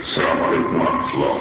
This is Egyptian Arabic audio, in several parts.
السلام عليكم ورحمة الله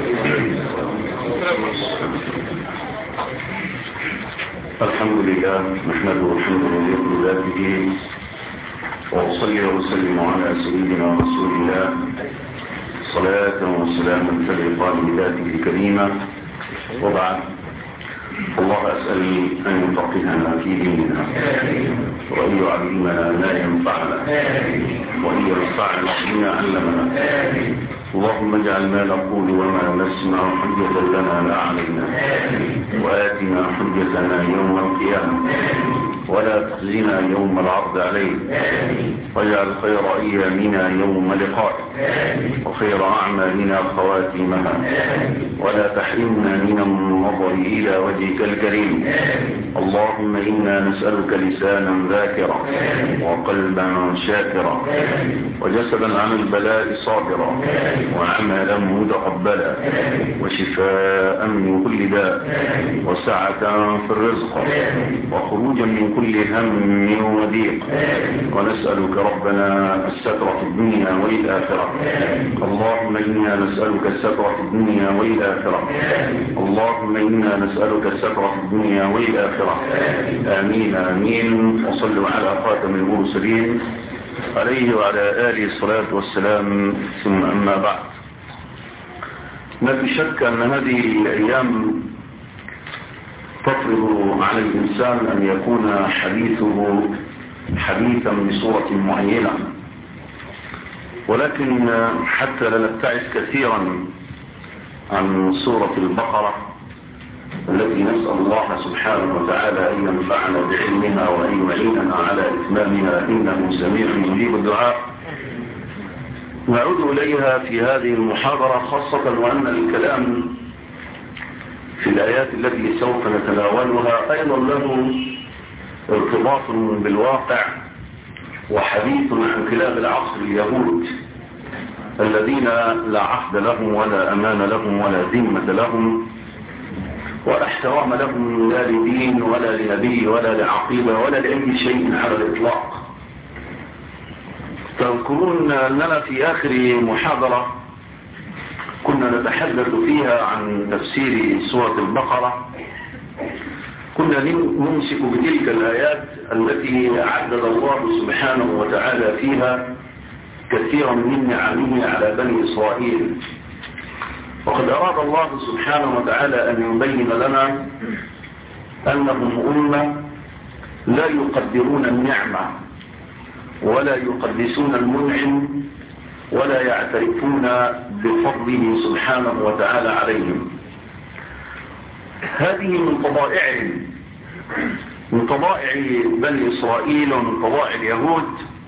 الحمد لله نحمده الحمد لله ذاته وأصلي وسلم على سيدنا رسول الله صلاة وسلاما تلقى بذاته الكريمة وبعد الله أسأل أن يفقهنا في ديننا وأن يعلمنا ما ينفعنا وأن ينفعنا بما علمنا اللهم اجعل ما نقول وما نسمع حجة لنا لا علينا وآتنا حجتنا يوم القيامة ولا تخزنا يوم العرض عليه واجعل خير أيامنا يوم لقائك وخير أعمالنا خواتيمها ولا تحرمنا من النظر إلى وجهك الكريم اللهم إنا نسألك لسانا ذاكرا وقلبا شاكرا وجسدا عن البلاء صابرا وعملا متقبلا وشفاء من كل داء وسعة في الرزق وخروجا من كل هم وضيق ونسألك ربنا الستر في الدنيا والآخرة اللهم إنا نسألك الستر في الدنيا والآخرة اللهم إنا نسألك الستر في الدنيا والآخرة آمين آمين وصلوا على خاتم المرسلين عليه وعلى آله الصلاة والسلام ثم أما بعد ما في شك أن هذه الأيام تفرض على الإنسان أن يكون حديثه حديثا بصورة معينة ولكن حتى لا نبتعد كثيرا عن سورة البقرة التي نسأل الله سبحانه وتعالى أن ينفعنا بعلمها وأن يعيننا على إتمامها إنه سميع يجيب الدعاء نعود إليها في هذه المحاضرة خاصة وأن الكلام في الآيات التي سوف نتناولها أيضا له ارتباط بالواقع وحديث عن كلاب العصر اليهود الذين لا عهد لهم ولا أمان لهم ولا ذمة لهم ولا احترام لهم لا لدين ولا لنبي ولا لعقيدة ولا لأي شيء على الإطلاق تذكرون أننا في آخر محاضرة كنا نتحدث فيها عن تفسير سورة البقرة كنا نمسك بتلك الآيات التي عدد الله سبحانه وتعالى فيها كثيرا من نعمه على بني إسرائيل وقد أراد الله سبحانه وتعالى أن يبين لنا أنهم أمة لا يقدرون النعمة ولا يقدسون المنعم ولا يعترفون بفضله سبحانه وتعالى عليهم هذه من طبائعهم من طبائع بني إسرائيل ومن طبائع اليهود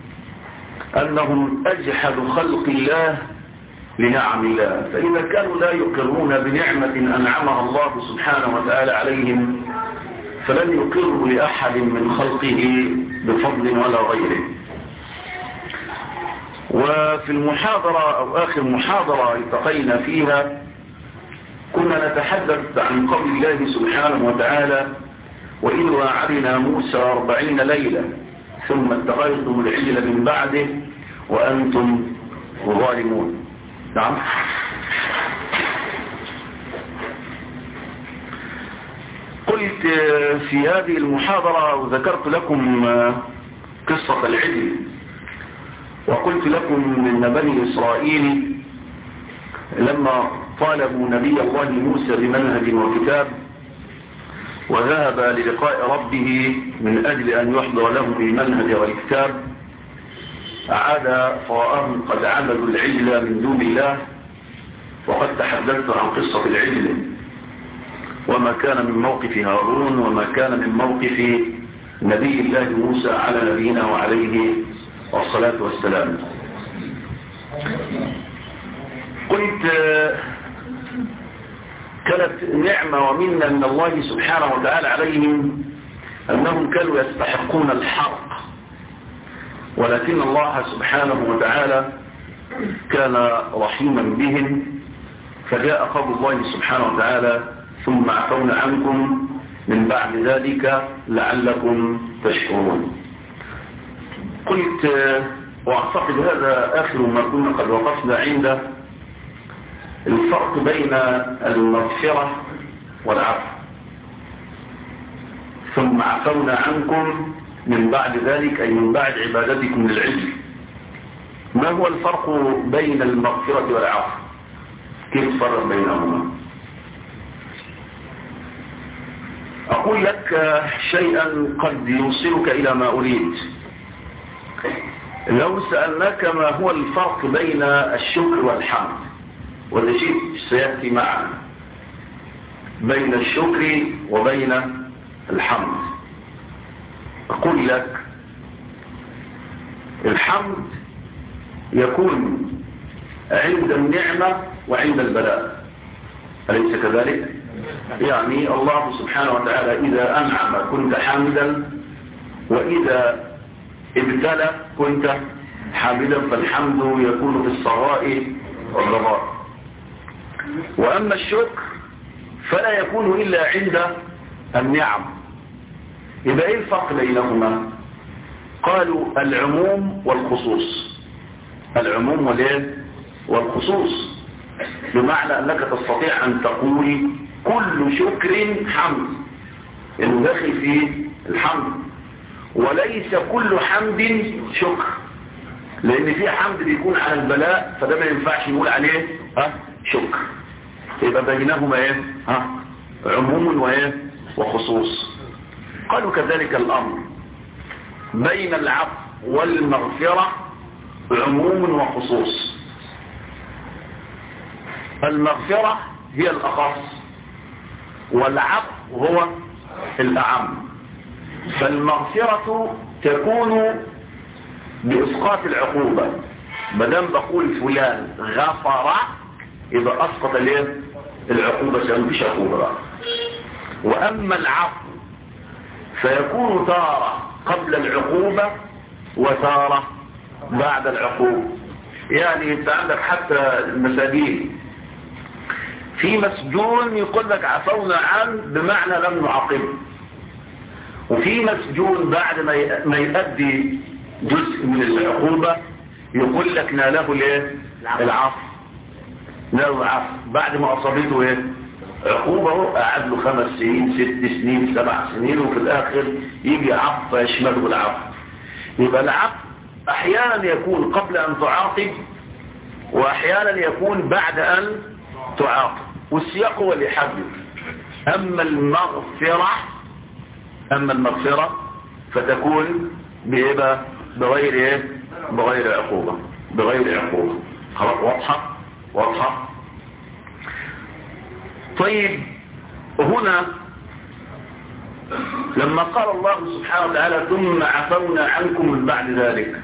أنهم أجحد خلق الله لنعم الله فإذا كانوا لا يقرون بنعمة أنعمها الله سبحانه وتعالى عليهم فلن يقروا لأحد من خلقه بفضل ولا غيره وفي المحاضرة أو آخر محاضرة التقينا فيها كنا نتحدث عن قول الله سبحانه وتعالى وإن واعدنا موسى أربعين ليلة ثم اتخذتم العجل من بعده وأنتم ظالمون نعم قلت في هذه المحاضرة وذكرت لكم قصة العجل وقلت لكم ان بني إسرائيل لما طالبوا نبي الله موسى بمنهج وكتاب وذهب للقاء ربه من أجل أن يحضر له المنهج والكتاب أعاد فرآهم قد عبدوا العجل من دون الله وقد تحدثت عن قصة العجل وما كان من موقف هارون وما كان من موقف نبي الله موسى على نبينا وعليه والصلاة والسلام قلت كانت نعمة ومنة من الله سبحانه وتعالى عليهم أنهم كانوا يستحقون الحق ولكن الله سبحانه وتعالى كان رحيما بهم فجاء قول الله سبحانه وتعالى ثم عفونا عنكم من بعد ذلك لعلكم تشكرون قلت واعتقد هذا آخر ما كنا قد وقفنا عنده الفرق بين المغفرة والعفو ثم عفونا عنكم من بعد ذلك أي من بعد عبادتكم للعجل ما هو الفرق بين المغفرة والعفو كيف الفرق بينهما أقول لك شيئا قد يوصلك إلى ما أريد لو سألناك ما هو الفرق بين الشكر والحمد وهذا شيء سيأتي معنا بين الشكر وبين الحمد أقول لك الحمد يكون عند النعمة وعند البلاء أليس كذلك؟ يعني الله سبحانه وتعالى إذا أنعم كنت حامدا وإذا ابتلى كنت حامدا فالحمد يكون في الصغاء والضراء وأما الشكر فلا يكون إلا عند النعم يبقى ايه الفرق بينهما قالوا العموم والخصوص العموم والايه والخصوص بمعنى انك تستطيع ان تقول كل شكر حمد انه داخل في الحمد وليس كل حمد شكر لان في حمد بيكون على البلاء فده ما ينفعش نقول عليه ها شكر يبقى بينهما ايه ها عموم وايه وخصوص قالوا كذلك الامر بين العفو والمغفرة عموم وخصوص المغفرة هي الأخص والعفو هو الأعم فالمغفرة تكون بإسقاط العقوبة مدام بقول فلان غفر يبقى أسقط الايه العقوبة سيكون فيش عقوبة بقى وأما العفو فيكون تارة قبل العقوبة وتارة بعد العقوبة يعني انت عندك حتى المساجين في مسجون يقول لك عفونا عنه بمعنى لم نعاقبه وفي مسجون بعد ما يؤدي جزء من العقوبة يقول لك ناله الايه العفو ناله العفو بعد ما اصابته ايه عقوبة قعد له خمس سنين ست سنين سبع سنين وفي الاخر يجي عفو يشمله العفو يبقى العفو احيانا يكون قبل ان تعاقب واحيانا يكون بعد ان تعاقب والسياق هو اللي يحدد اما المغفرة اما المغفرة فتكون بايه بغير ايه بغير عقوبة بغير عقوبة خلاص واضحة واضحة طيب هنا لما قال الله سبحانه وتعالى ثم عفونا عنكم من بعد ذلك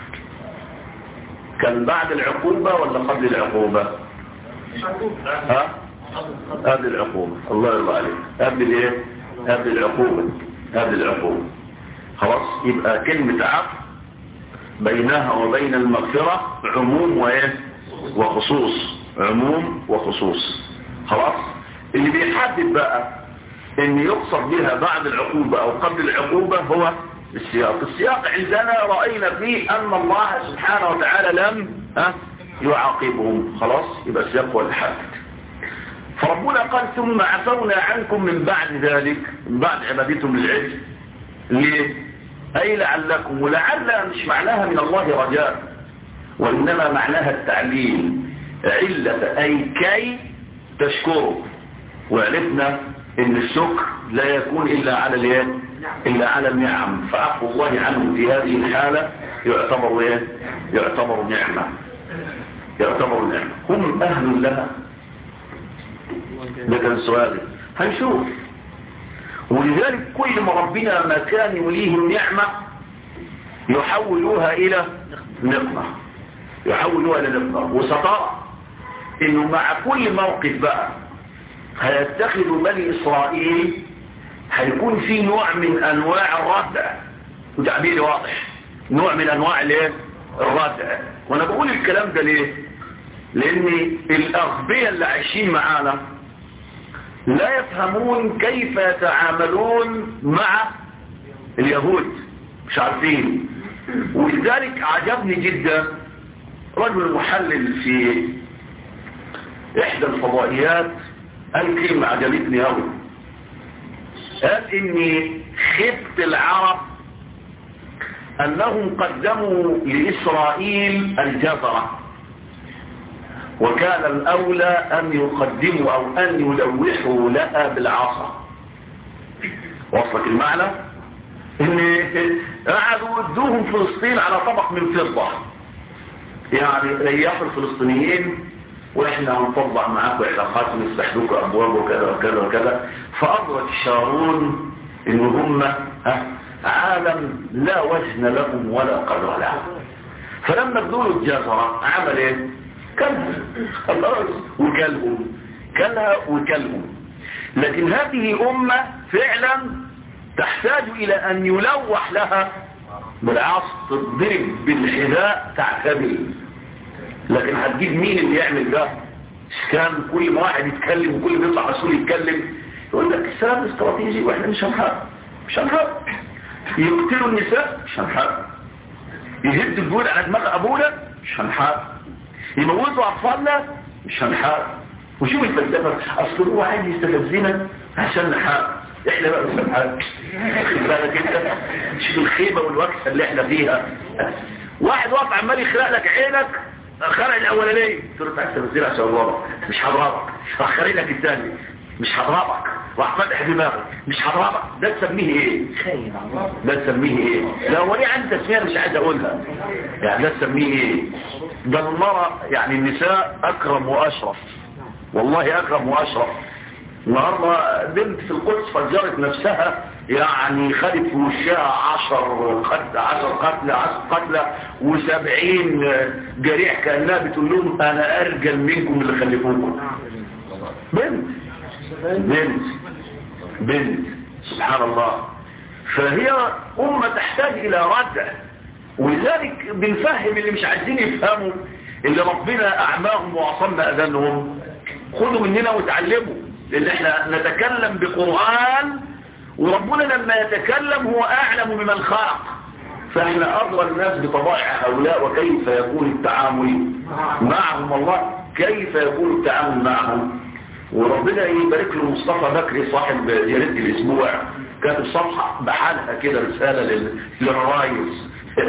كان بعد العقوبة ولا قبل العقوبة ها قبل العقوبة الله يرضى عليك قبل الايه قبل العقوبة قبل العقوبة خلاص يبقى كلمة عفو بينها وبين المغفرة عموم وايه وخصوص عموم وخصوص خلاص اللي بيحدد بقى ان يقصد بها بعد العقوبة او قبل العقوبة هو السياق السياق عندنا رأينا فيه ان الله سبحانه وتعالى لم ها يعاقبهم خلاص يبقى السياق هو الحادث فربنا قال ثم عفونا عنكم من بعد ذلك من بعد عبادتهم للعلم ليه اي لعلكم ولعل مش معناها من الله رجاء وانما معناها التعليم علة اي كي تشكروا وعرفنا ان الشكر لا يكون الا على اليد الا على النعم فعفو الله عنه في هذه الحالة يعتبر ايه يعتبر نعمة يعتبر نعمة هم اهل لها ده كان سؤالي هنشوف ولذلك كل ما ربنا ما كان يوليهم نعمة يحولوها الى نقمة يحولوها الى نقمة وسترى انه مع كل موقف بقى هيتخذ بني اسرائيل هيكون في نوع من انواع الردع وتعبيري واضح نوع من انواع الايه الردع وانا بقول الكلام ده ليه لان الاغبياء اللي عايشين معانا لا يفهمون كيف يتعاملون مع اليهود مش عارفين ولذلك عجبني جدا رجل محلل في احدى الفضائيات قال كلمة عجبتني قوي قال اني خبت العرب انهم قدموا لاسرائيل الجزرة وكان الاولى ان يقدموا او ان يلوحوا لها بالعصا وصلك المعنى ان قعدوا ادوهم فلسطين على طبق من فضة يعني ريحوا الفلسطينيين واحنا هنطبق معاكم علاقات ونفتح لكم ابواب وكذا وكذا وكذا فادرك شارون ان هم عالم لا وزن لهم ولا قدر لهم فلما ادوا الجزرة عمل ايه كلها خلاص وكلهم كلها وكلهم لكن هذه امة فعلا تحتاج الى ان يلوح لها بالعصر تضرب بالحذاء تعتدل لكن هتجيب مين اللي يعمل ده كان كل ما واحد يتكلم وكل ما يطلع مسؤول يتكلم يقول لك السلام استراتيجي واحنا مش هنحارب مش هنحارب يقتلوا النساء مش هنحارب يهد الجول على دماغ ابونا مش هنحارب يموتوا اطفالنا مش هنحارب وشوف الفلسفه اصل هو عايز يستفزنا عشان نحارب احنا بقى مش هنحارب بالك انت شوف الخيبه والوكسه اللي احنا فيها واحد واقف عمال يخلق لك عينك خلق الاولانيه تقول له تعالى تنزل عشان الله مش هضربك راح خلق لك الثاني مش هضربك راح فتح دماغك مش هضربك ده تسميه ايه ده تسميه ايه ده هو ليه عندي تسميه مش عايز اقولها يعني ده تسميه ايه ده المرأة يعني النساء اكرم واشرف والله اكرم واشرف النهارده بنت في القدس فجرت نفسها يعني خدت في وشها عشر قتل عشر قتلى عشر قتلى وسبعين جريح كأنها بتقول لهم انا ارجل منكم اللي خلفوكم بنت بنت بنت سبحان الله فهي أمة تحتاج إلى ردع ولذلك بنفهم اللي مش عايزين يفهموا اللي ربنا أعماهم وعصمنا أذانهم خدوا مننا وتعلموا لأن احنا نتكلم بقرآن وربنا لما يتكلم هو أعلم بمن خلق فاحنا أضرى الناس بطبائع هؤلاء وكيف يكون التعامل معهم الله كيف يكون التعامل معهم وربنا يبارك له مصطفى بكري صاحب جريدة الاسبوع كانت صفحة بحالها كده رسالة للرايز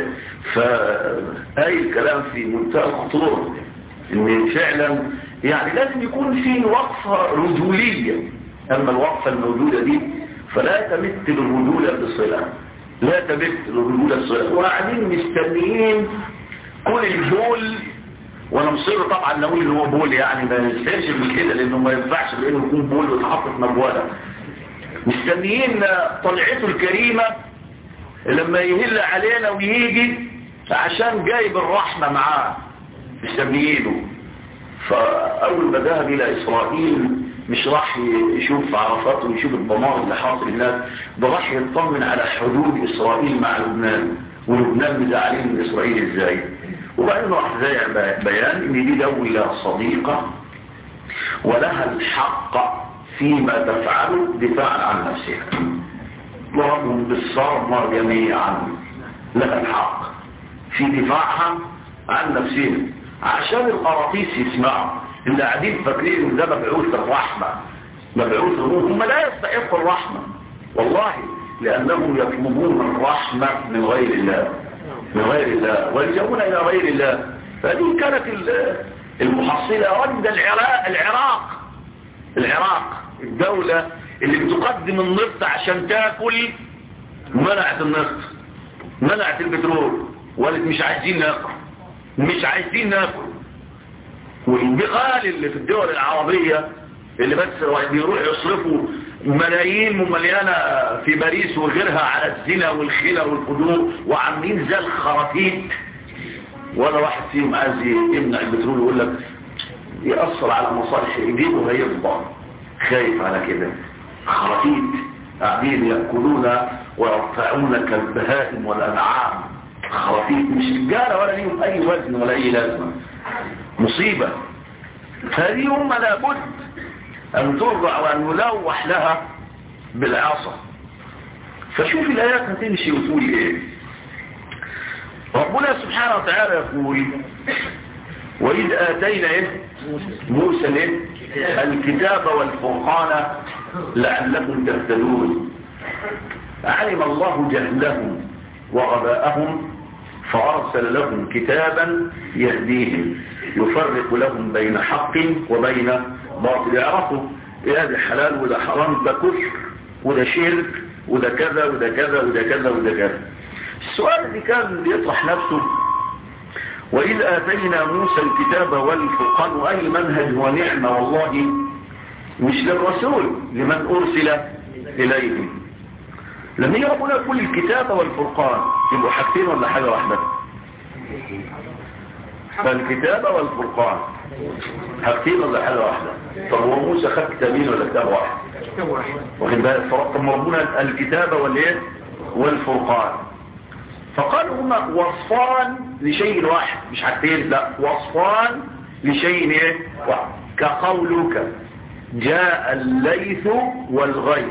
فأي الكلام في منتهى الخطورة ان فعلا يعني لازم يكون في وقفة رجولية اما الوقفة الموجودة دي فلا تمت الرجولة بصلة لا تمت الرجولة بصلة وقاعدين مستنيين كل الجول وانا مصر طبعا نقول ان هو بول يعني ما نستنش من كده لانه ما ينفعش لانه يكون بول ويتحط في مجواله مستنيين طلعته الكريمة لما يهل علينا ويجي عشان جايب الرحمة معاه مستنيينه فاول ما ذهب الى اسرائيل مش راح يشوف عرفات ويشوف الدمار اللي حاصل هناك ده راح يطمن على حدود اسرائيل مع لبنان ولبنان مزعلين من اسرائيل ازاي وبعدين راح زي بيان ان دي دولة صديقة ولها الحق فيما تفعله دفاعا عن نفسها ضربهم بالصرمة جميعا لها الحق في دفاعها عن نفسها عشان القراطيس يسمعوا اللي قاعدين فاكرين ان ده مبعوث الرحمة مبعوث هم لا يستحقوا الرحمة والله لأنهم يطلبون الرحمة من غير الله من غير الله ويلجؤون إلى غير الله فهذه كانت المحصلة رد العراق العراق العراق الدولة اللي بتقدم النفط عشان تاكل منعت النفط منعت البترول وقالت مش عايزين ناكل مش عايزين ناكل والبغال اللي في الدول العربية اللي بس بيروح يصرفوا ملايين ممليانة في باريس وغيرها على الزنا والخلا والقدور وعاملين زي الخراطيط ولا واحد فيهم عايز يمنع البترول ويقول لك يأثر على مصالح ايديه وهيفضل خايف على كده خراطيط قاعدين يأكلون ويرفعون كالبهائم والأنعام خراطيط مش رجالة ولا ليهم أي وزن ولا أي لازمة مصيبة هذه أمة لابد أن ترضع وأن يلوح لها بالعصا فشوف الآيات هتمشي وتقول إيه ربنا سبحانه وتعالى يقول وإذ آتينا إيه موسى إيه الكتاب والفرقان لعلكم تهتدون علم الله جهلهم وغباءهم فأرسل لهم كتابا يهديهم يفرق لهم بين حق وبين باطل يعرفوا إيه هذا حلال وده حرام ده كفر وده شرك وده كذا وده كذا وده كذا وده كذا السؤال اللي كان بيطرح نفسه وإذ آتينا موسى الكتاب والفرقان وأي منهج ونعمة والله مش للرسول لمن أرسل إليه لما يجي ربنا يقول الكتاب والفرقان يبقوا حاجتين ولا حاجة واحدة فالكتاب والفرقان حاجتين ولا حاجة واحدة طب هو موسى خد كتابين ولا كتاب واحد واخد بالك فرق ربنا الكتاب والايه والفرقان فقالوا هما وصفان لشيء واحد مش حاجتين لا وصفان لشيء ايه واحد كقولك جاء الليث والغيث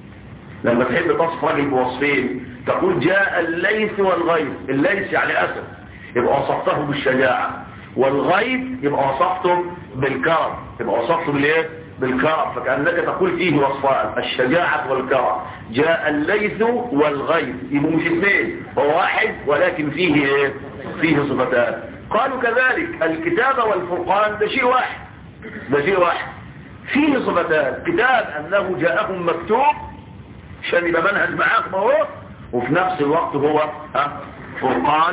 لما تحب تصف راجل بوصفين تقول جاء الليث والغيث الليث يعني اسد يبقى وصفته بالشجاعة والغيث يبقى وصفته بالكرم يبقى وصفته بالايه بالكرم فكأنك تقول فيه وصفان الشجاعة والكرم جاء الليث والغيث يبقوا مش اثنين هو واحد ولكن فيه ايه فيه صفتان قالوا كذلك الكتاب والفرقان ده شيء واحد ده شيء واحد فيه صفتان كتاب انه جاءهم مكتوب عشان يبقى منهج معاكم اهو وفي نفس الوقت هو ها فرقان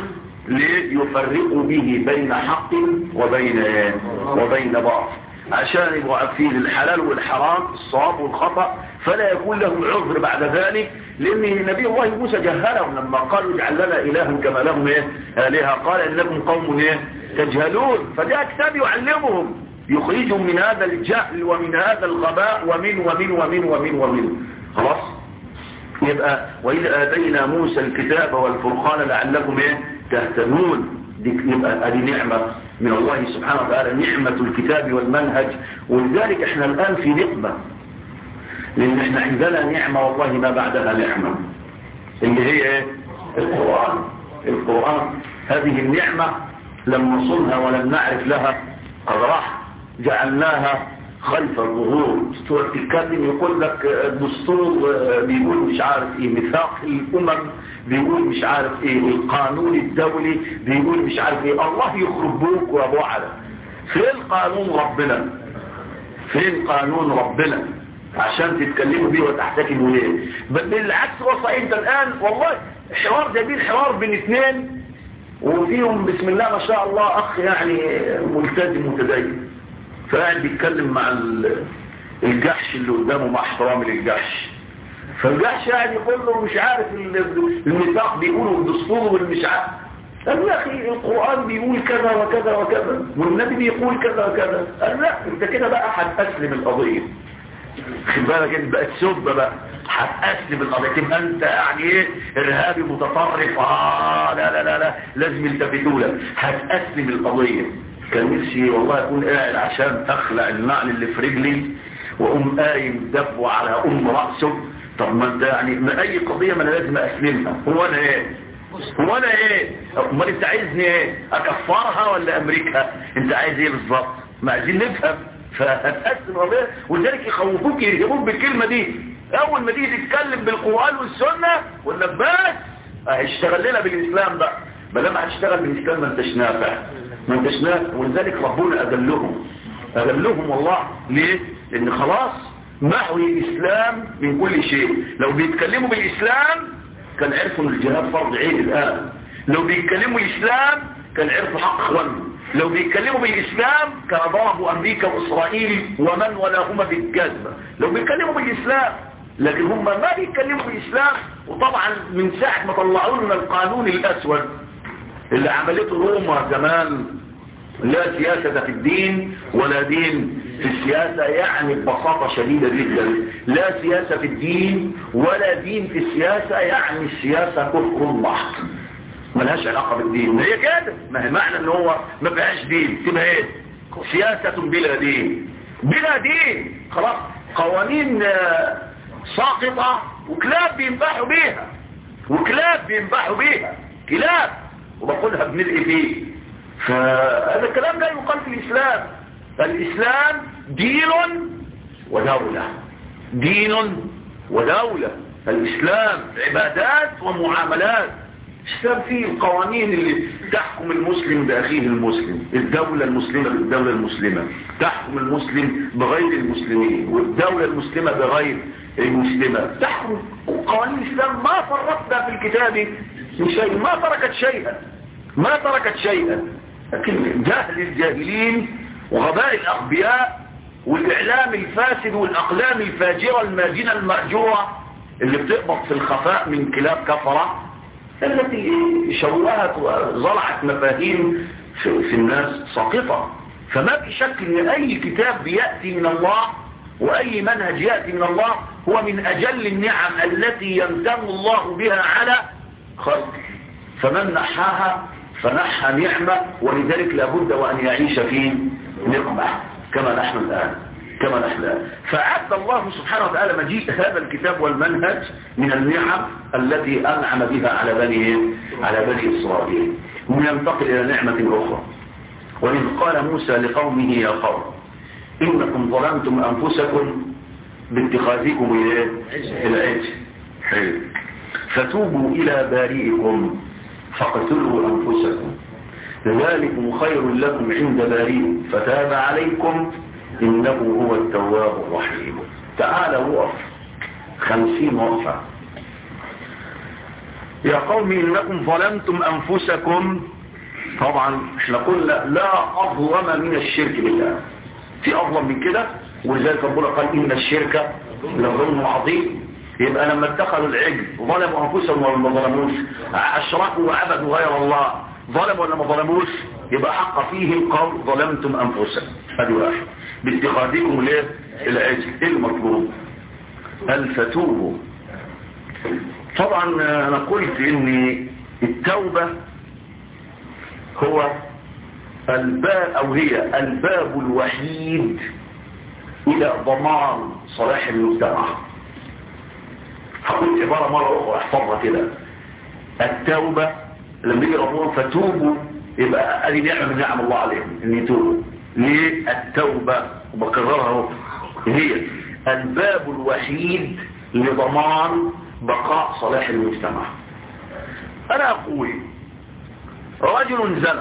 ليفرقوا به بين حق وبين وبين باطل عشان يبقوا عارفين الحلال والحرام الصواب والخطأ فلا يكون لهم عذر بعد ذلك لأن نبي الله موسى جهلهم لما قالوا اجعل لنا إلها كما لهم إيه آلهة قال إنكم قوم إيه تجهلون فجاء كتاب يعلمهم يخرجهم من هذا الجهل ومن هذا الغباء ومن ومن ومن ومن ومن خلاص يبقى وإذا آتينا موسى الكتاب والفرقان لعلكم إيه تهتدون دي يبقى ادي نعمة من الله سبحانه وتعالى نعمة الكتاب والمنهج ولذلك احنا الآن في نقمة لأن احنا عندنا نعمة والله ما بعدها نعمة اللي هي ايه القرآن القرآن هذه النعمة لم نصلها ولم نعرف لها قد راح جعلناها خلف الظهور دستور تتكلم يقول لك الدستور بيقول مش عارف ايه ميثاق الامم بيقول مش عارف ايه القانون الدولي بيقول مش عارف ايه الله يخرب بوك وابو على فين قانون ربنا فين قانون ربنا عشان تتكلموا بيه وتحتكموا ليه بل بالعكس وصل انت الان والله حوار جميل حوار بين اثنين وفيهم بسم الله ما شاء الله اخ يعني ملتزم متدين فقاعد بيتكلم مع الجحش اللي قدامه مع احترامي للجحش فالجحش قاعد يقول له مش عارف الميثاق بيقوله الدستور والمش عارف قال يا اخي القرآن بيقول كذا وكذا وكذا والنبي بيقول كذا وكذا قال لا انت كده بقى هتأسلم القضية خد بالك انت بقت سبة بقى هتأسلم القضية تبقى انت يعني ايه ارهابي متطرف اه لا لا لا لا لازم يلتفتوا لك هتأسلم القضية كان نفسي والله اكون قاعد عشان اخلع النعل اللي في رجلي واقوم قايم دفو على ام رأسه طب ما انت يعني ما اي قضية ما انا لازم اسلمها هو انا ايه هو انا ايه امال انت عايزني ايه اكفرها ولا امريكا انت عايز ايه بالظبط ما عايزين نفهم فهتقسم قضية ولذلك يخوفوك يرهبوك بالكلمة دي اول ما تيجي تتكلم بالقرآن والسنة ولا بس هيشتغل لنا بالاسلام بقى بل لما هتشتغل بالاسلام ما انتش نافع ما انتش نافع ولذلك ربنا اذلهم اذلهم والله ليه لان خلاص محو الاسلام من كل شيء لو بيتكلموا بالاسلام كان عرفوا ان الجهاد فرض عين الان لو بيتكلموا الاسلام كان عرفوا حق اخوانهم لو بيتكلموا بالاسلام كان ضربوا امريكا واسرائيل ومن ولاهما بالجزمة لو بيتكلموا بالاسلام لكن هم ما بيتكلموا بالاسلام وطبعا من ساعة ما طلعوا لنا القانون الاسود اللي عملته روما زمان لا سياسة في الدين ولا دين في السياسة يعني ببساطة شديدة جدا لا سياسة في الدين ولا دين في السياسة يعني السياسة كفر محض ملهاش علاقة بالدين هي كده ما هي معنى ان هو ما فيهاش دين تبقى ايه سياسة بلا دين بلا دين خلاص قوانين ساقطة وكلاب بينبحوا بيها وكلاب بينبحوا بيها كلاب وبقولها بملء فيه فهذا الكلام لا يقال في الإسلام الإسلام دين ودولة دين ودولة الإسلام عبادات ومعاملات الإسلام فيه القوانين اللي تحكم المسلم بأخيه المسلم الدولة المسلمة بالدولة المسلمة تحكم المسلم بغير المسلمين والدولة المسلمة بغير المسلمة تحكم قوانين الإسلام ما فرطنا في الكتاب من شيء ما تركت شيئا ما تركت شيئا لكن جهل الجاهلين وغباء الأغبياء والإعلام الفاسد والأقلام الفاجرة الماجنة المأجورة اللي بتقبض في الخفاء من كلاب كفرة التي شوهت وزرعت مفاهيم في, في الناس ساقطة فما في شك ان اي كتاب بيأتي من الله واي منهج يأتي من الله هو من اجل النعم التي يمتن الله بها على خلقه فمن نحاها فنحى نعمة ولذلك لابد وان يعيش في نقمة كما نحن الان كما نحن الآن فعد الله سبحانه وتعالى مجيء هذا الكتاب والمنهج من النعم التي أنعم بها على بني على بني إسرائيل وننتقل إلى نعمة أخرى وإذ قال موسى لقومه يا قوم إنكم ظلمتم أنفسكم باتخاذكم العجل حلو فتوبوا إلى بارئكم فاقتلوا أنفسكم ذلكم خير لكم عند بارئكم فتاب عليكم إنه هو التواب الرحيم تعالى وقف خمسين وقفة يا قوم إنكم ظلمتم أنفسكم طبعا احنا قلنا لا أظلم من الشرك بالله في أظلم من كده ولذلك ربنا قال إن الشرك لظلم عظيم يبقى لما اتخذوا العجل ظلموا أنفسهم ولا ما ظلموش أشركوا وعبدوا غير الله ظلموا ولا ما ظلموش يبقى حق فيه القول ظلمتم أنفسكم هذه واحد باتخاذكم ليه العجل ايه المطلوب هل فتوبوا طبعا انا قلت ان التوبة هو الباب او هي الباب الوحيد الى ضمان صلاح المجتمع هقول عبارة مرة اخرى احفظها كده التوبة لما يجي ربنا فتوبوا يبقى ادي نعمة من نعم الله عليهم ان يتوبوا للتوبة وبكررها هي الباب الوحيد لضمان بقاء صلاح المجتمع انا اقول رجل زنى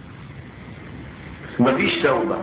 مفيش توبة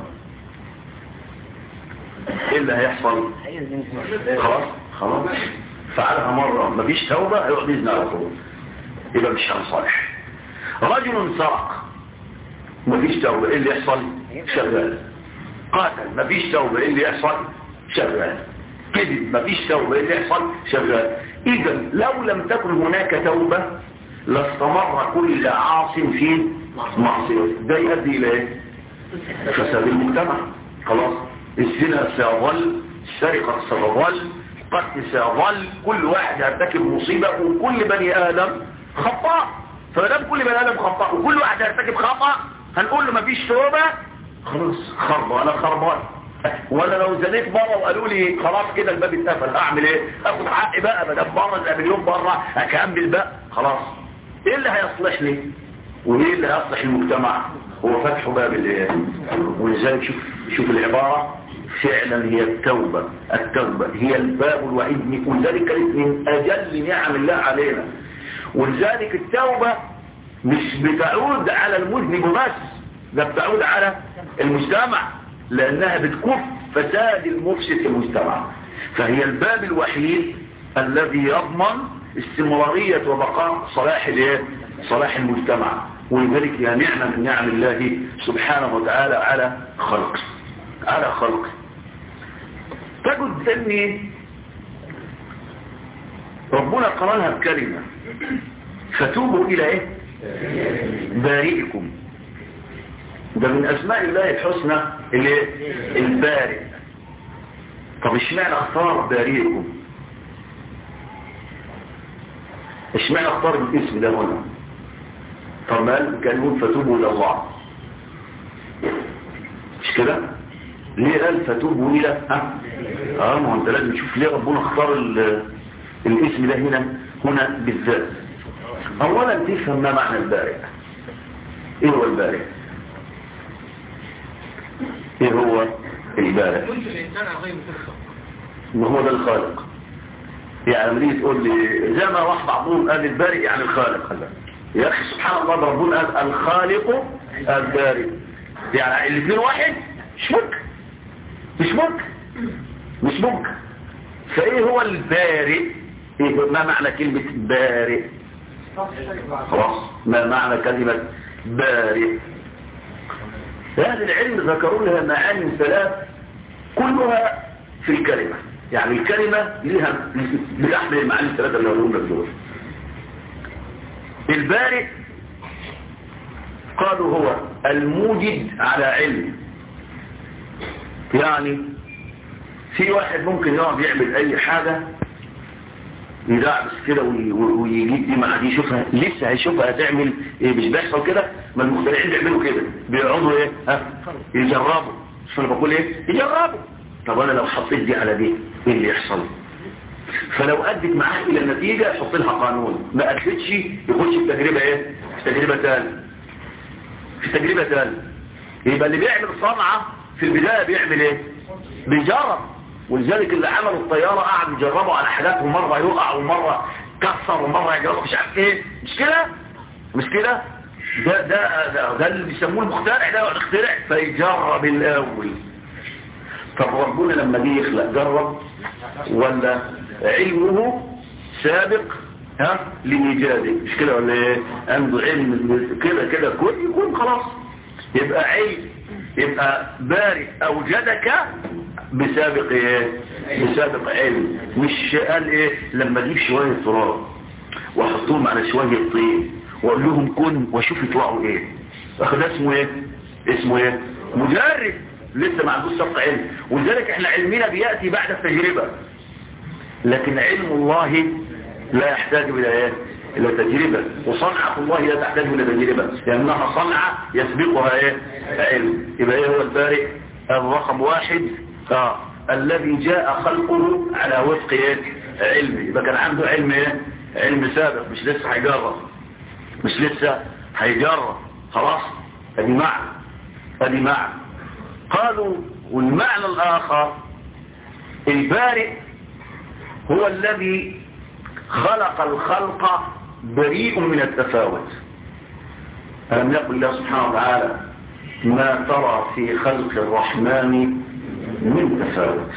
ايه اللي هيحصل خلاص خلاص فعلها مرة مفيش توبة هيقعد يزنى على طول يبقى مش هنصالح رجل سرق مفيش توبة ايه اللي يحصل شغال قاتل مفيش توبة ايه اللي يحصل شغال كذب مفيش توبة ايه اللي يحصل شغال اذا لو لم تكن هناك توبة لاستمر كل عاص في معصية ده يؤدي الى ايه فساد المجتمع خلاص الزنا سيظل السرقة ستظل القتل سيظل كل واحد يرتكب مصيبة وكل بني آدم خطأ فمدام كل بني آدم خطأ وكل واحد يرتكب خطأ هنقول له مفيش توبة خلاص خربان انا خربان ولا لو زنيت بره وقالوا لي خلاص كده الباب اتقفل اعمل ايه اخد حقي بقى بدل بره زي مليون بره اكمل بقى خلاص ايه اللي هيصلح لي وايه اللي هيصلح المجتمع هو فتح باب الايه ولذلك شوف شوف العباره فعلا هي التوبه التوبه هي الباب الوحيد ولذلك كانت من اجل نعم الله علينا ولذلك التوبه مش بتعود على المذنب بس ده بتعود على المجتمع لأنها بتكف فساد المفسد في المجتمع فهي الباب الوحيد الذي يضمن استمرارية وبقاء صلاح الايه صلاح المجتمع ولذلك يا نعمة من نعم الله سبحانه وتعالى على خلق على خلق تجد ان ربنا قرنها بكلمة فتوبوا الى ايه بارئكم ده من اسماء الله الحسنى اللي البارئ طب اشمعنى اختار بارئكم اشمعنى اختار الاسم ده هنا طب قال كان يقول فتوبوا الى الله مش كده ليه قال فتوبوا الى ها اه ما انت لازم تشوف ليه ربنا اختار الاسم ده هنا هنا بالذات اولا تفهم ما معنى البارئ ايه هو البارئ ايه هو البارئ كنت الإنسان على غير مثل ما هو ده الخالق يعني لما تيجي تقول لي زي ما راح بعضهم قال البارئ يعني الخالق هذا يا اخي سبحان الله ده ربنا قال الخالق البارئ يعني الاثنين واحد مش ممكن مش ممكن مش ممكن فايه هو البارئ إيه ما معنى كلمة بارئ خلاص ما معنى كلمة بارئ هذا العلم ذكروا لها معاني ثلاث كلها في الكلمة يعني الكلمة لها بتحمل المعاني الثلاثة اللي هقولهم لك دول البارئ قالوا هو الموجد على علم يعني في واحد ممكن يقعد يعمل اي حاجة يدعبس كده وي- ويجيب دي مع دي يشوفها لسه هيشوفها هتعمل ايه مش بيحصل كده ما المخترعين بيعملوا كده بيقعدوا ايه ها يجربوا مش انا بقول ايه يجربوا طب انا لو حطيت دي على دي ايه اللي يحصل فلو ادت معاه الى النتيجة يحط لها قانون ما ادتش يخش في تجربة ايه في تجربة ثانيه في تجربة ثانيه يبقى اللي بيعمل صنعة في البداية بيعمل ايه بيجرب ولذلك اللي عملوا الطيارة قعدوا يجربوا على حاجات ومرة يقع ومرة كسر ومرة يجرب مش عارف ايه مش كده مش كده ده ده ده, ده اللي بيسموه المخترع ده يقعد يخترع فيجرب الاول طب ربنا لما جه يخلق جرب ولا علمه سابق ها لإيجاده مش كده ولا ايه عنده علم كده كده كل يكون خلاص يبقى علم يبقى بارئ أوجدك بسابق ايه بسابق علم مش قال ايه لما اجيب شوية تراب واحطهم على شوية طين واقول لهم كن واشوف يطلعوا ايه اخد اسمه ايه اسمه ايه مجرب لسه ما عندوش سبق علم ولذلك احنا علمنا بيأتي بعد التجربة لكن علم الله لا يحتاج الى ايه الى تجربة وصنعة الله لا تحتاج الى تجربة لانها صنعة يسبقها ايه علم يبقى ايه هو البارئ الرقم واحد اه الذي جاء خلقه على وفق ايه علم يبقى كان عنده علم ايه علم سابق مش لسه هيجرب مش لسه هيجرب خلاص ادي معنى ادي معنى قالوا والمعنى الاخر البارئ هو الذي خلق الخلق بريء من التفاوت ألم يقل الله سبحانه وتعالى ما ترى في خلق الرحمن من تفاوت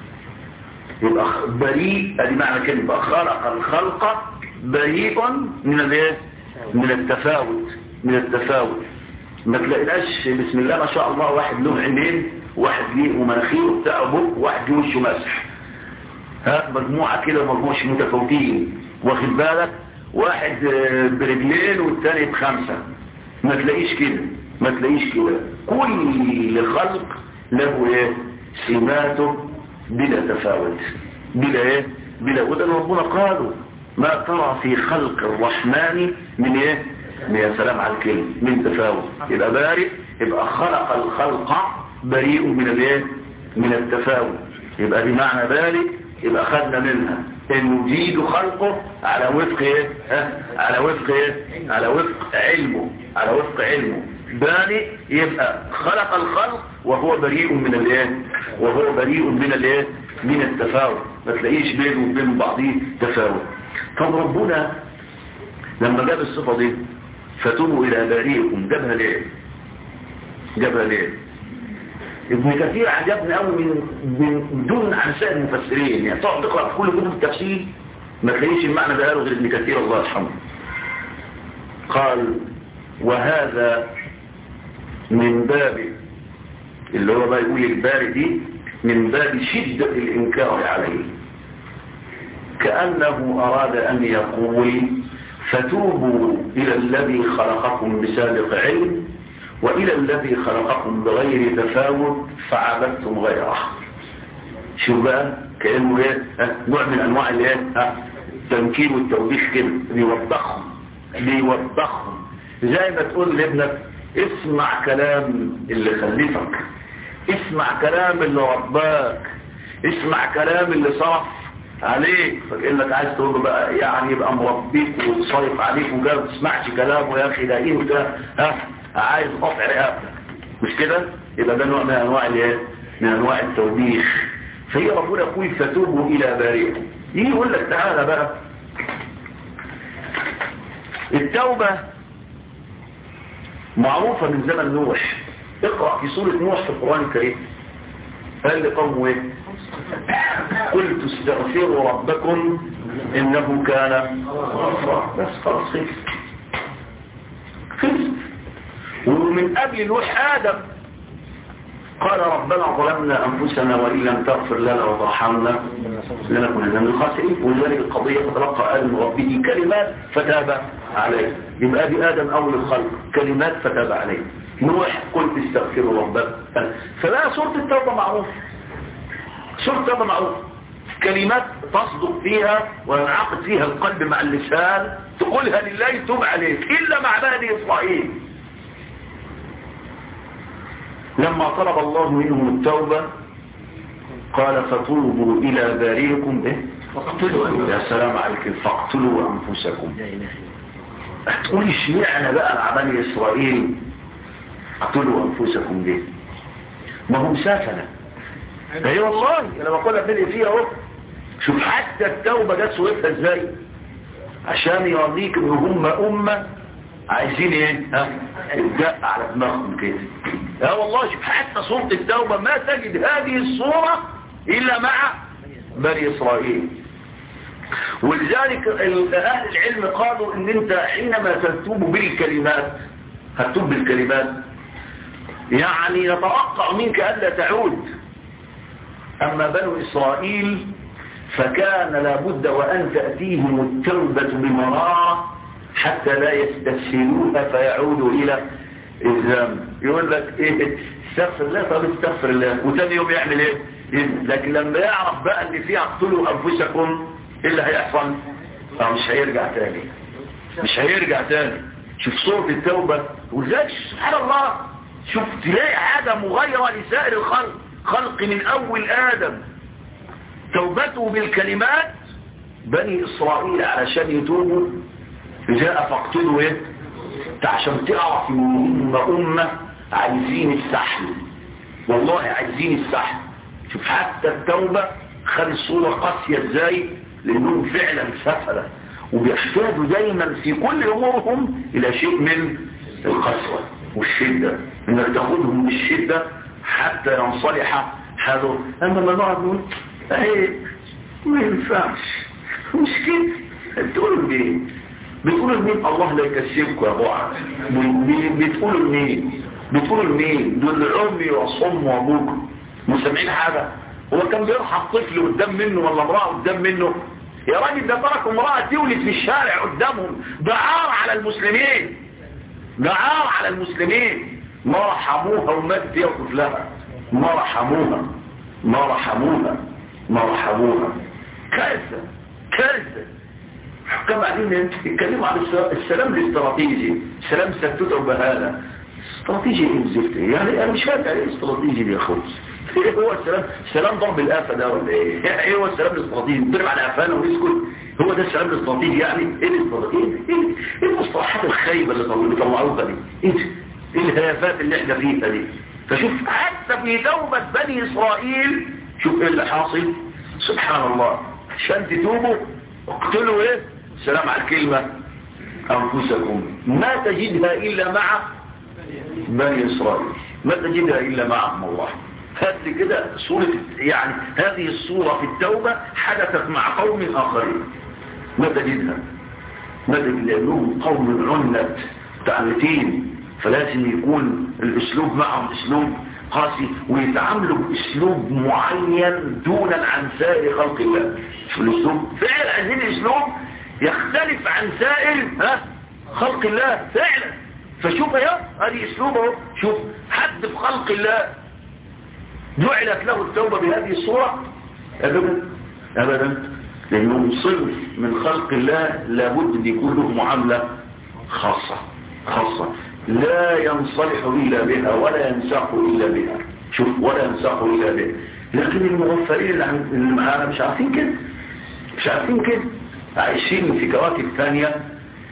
يبقى بريء ادي معنى كلمة خلق الخلق بريء من الايه من التفاوت من التفاوت ما تلاقيناش بسم الله ما شاء الله واحد له عينين واحد ليه ومناخيره بتاع بق واحد له وشه مسح ها مجموعة كده مجموعة متفاوتين واخد بالك واحد برجلين والتاني بخمسة ما تلاقيش كده ما تلاقيش كده كل خلق له ايه سماته بلا تفاوت بلا ايه بلا وده اللي ربنا قالوا ما ترى في خلق الرحمن من ايه من يا سلام على الكلمة من تفاوت يبقى بارئ يبقى خلق الخلق بريء من الايه من التفاوت يبقى بمعنى بارئ يبقى خدنا منها انه يجيد خلقه على وفق ايه ها؟ على وفق ايه على وفق علمه على وفق علمه بارئ يبقى خلق الخلق وهو بريء من الايه وهو بريء من الايه من التفاوت ما تلاقيش بينه وبين بعضه تفاوت طب ربنا لما جاب الصفه دي فتوبوا الى بارئكم جابها ليه جابها ليه ابن كثير عجبني قوي من من دون عن سائر المفسرين يعني تقعد تقرا في كل كتب التفسير ما تلاقيش المعنى ده قاله غير ابن كثير الله يرحمه قال وهذا من باب اللي هو بقى يقول الباري دي من باب شدة الإنكار عليه كأنه أراد أن يقول فتوبوا إلى الذي خلقكم بسابق علم وإلى الذي خلقكم بغير تفاوت فعبدتم غيره شو بقى كأنه ايه نوع من أنواع الايه التنكير والتوبيخ كده بيوضخهم بيوضخهم زي ما تقول لابنك اسمع كلام اللي خلفك اسمع كلام اللي رباك اسمع كلام اللي صرف عليك فكأنك عايز تقول له بقى يعني يبقى مربيك وصايف عليك وجاي ما تسمعش كلامه يا اخي ده انت ها عايز قطع رقبتك مش كده يبقى ده نوع من انواع الايه من انواع التوبيخ فهي ربنا يقول فتوبوا الى بارئكم يجي يقول لك تعالى بقى التوبة معروفة من زمن نوح اقرأ في سورة نوح في القرآن الكريم قال لقوم ايه قلت استغفروا ربكم انه كان غفارا بس خلاص خلص خلص ومن قبل نوح ادم قال ربنا ظلمنا انفسنا وان لم تغفر لنا وترحمنا لنكونن من الخاسرين ولذلك القضيه فتلقى ادم ربه كلمات فتاب عليه يبقى دي ادم اول الخلق كلمات فتاب عليه نوح قلت استغفروا ربكم فلا سوره التوبه معروفه سوره التوبه معروفه كلمات تصدق فيها وينعقد فيها القلب مع اللسان تقولها لله يتوب عليك الا مع بني اسرائيل لما طلب الله منهم التوبة قال فتوبوا إلى بارئكم إيه؟ فاقتلوا يا سلام عليك فاقتلوا أنفسكم هتقول اشمعنى بقى مع بني إسرائيل اقتلوا أنفسكم ليه ما هم سافنة اي والله انا بقول لك بدي فيها اهو شوف حتى التوبة جت سويتها ازاي عشان يوريك ان هم امه عايزين ايه ها الدق على دماغهم كده اه والله شوف حتى صورة التوبة ما تجد هذه الصورة الا مع بني اسرائيل ولذلك اهل العلم قالوا ان انت حينما تتوب بالكلمات هتتوب بالكلمات يعني يتوقع منك الا تعود اما بنو اسرائيل فكان لابد وان تأتيهم التوبة بمرارة حتى لا يستسهلوها فيعودوا الى الزام يقول لك ايه استغفر الله طب استغفر الله وتاني يوم يعمل ايه لكن لما يعرف بقى ان فيها اقتلوا انفسكم ايه اللي هيحصل مش هيرجع تاني مش هيرجع تاني شوف صورة التوبة وذلك سبحان الله شوف تلاقي حاجة مغيرة لسائر الخلق خلق من اول ادم توبته بالكلمات بني اسرائيل علشان يتوبوا جاء فاقتلوا ايه عشان تعرف ان هم امه عايزين السحل والله عايزين السحل شوف حتى التوبة خد الصورة قاسية ازاي لانهم فعلا سفلة وبيحتاجوا دايما في كل امورهم الى شيء من القسوة والشدة انك تاخدهم بالشدة حتى ينصلح هذا اما ما نقعد نقول ايه ما ينفعش مش كده تقولوا ليه بتقولوا لمين الله لا يكسبكم يا بعض بتقولوا لمين بتقولوا لمين دول عمي وصم وابوكم مسامعين حاجة هو كان بيرحب طفل قدام منه ولا امرأة قدام منه يا راجل ده ترك امرأة تولد في الشارع قدامهم ده عار على المسلمين ده عار على المسلمين ما رحموها وماتت هي وطفلها ما رحموها ما رحموها ما رحموها كارثة كارثة حكام بعدين يتكلموا عن السلام الاستراتيجي سلام ستوت او بهالة استراتيجي ايه بزفت يعني انا مش فاهم ايه استراتيجي دي يا اخوي ايه هو السلام سلام ضرب الافه ده ولا ايه يعني ايه هو السلام الاستراتيجي نضرب على قفانا ونسكت هو ده السلام الاستراتيجي يعني ايه الاستراتيجي ايه ايه المصطلحات الخايبه اللي طلعوها دي ايه ايه الهيافات اللي احنا فيها دي فشوف حتى في توبه بني اسرائيل شوف ايه اللي حاصل سبحان الله عشان تتوبوا اقتلوا ايه سلام على الكلمة أنفسكم ما تجدها إلا مع بني إسرائيل ما تجدها إلا معهم الله هذه كده سورة يعني هذه الصورة في التوبة حدثت مع قوم آخرين ما تجدها ما تجد لأنهم قوم عنت متعنتين فلازم يكون الأسلوب معهم أسلوب قاسي ويتعاملوا بأسلوب معين دونا عن سائر خلق الله شو الأسلوب فعلا عايزين أسلوب يختلف عن سائر ها خلق الله فعلا فشوف يا هذه اسلوبه شوف حد في خلق الله جعلت له التوبة بهذه الصورة ابدا ابدا لانه صنف من خلق الله لابد ان يكون له معاملة خاصة خاصة لا ينصلح الا بها ولا ينساق الا بها شوف ولا ينساق الا بها لكن المغفلين اللي معانا مش عارفين كده مش عارفين كده عايشين في كواكب ثانية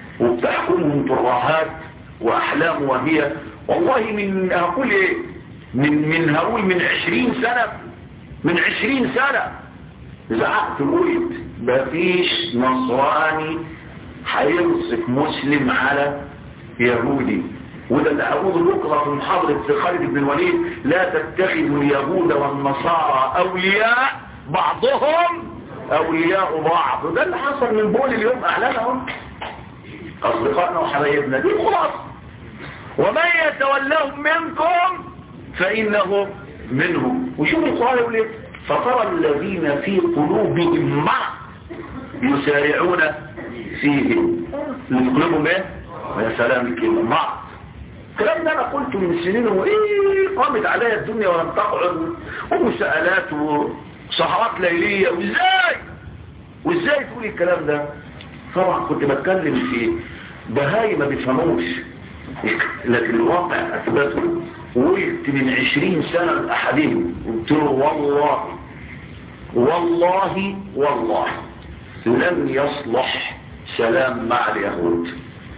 وبتحكمهم ترهات وأحلام وهي والله من أقول إيه من من هقول من عشرين سنة من عشرين سنة زعقت قلت مفيش نصراني هينصف مسلم على يهودي وده اللي هقوله بكره في محاضرة خالد بن الوليد لا تتخذوا اليهود والنصارى أولياء بعضهم أولياء بعض وده اللي حصل من بول اليوم أعلنهم أصدقائنا وحبايبنا دي خلاص ومن يتولهم منكم فإنه منهم وشوف القرآن يقول ايه فترى الذين في قلوبهم مرض يسارعون فيهم اللي في قلوبهم ايه ويا سلام الكلمة مرض الكلام ده انا قلته من سنين وايه قامت عليا الدنيا ولم تقعد ومساءلات وسهرات ليلية وازاي وازاي تقول الكلام ده طبعا كنت بتكلم في بهاي ما بيفهموش لكن الواقع اثبته وقلت من عشرين سنة لأحدهم قلت له والله والله والله لن يصلح سلام مع اليهود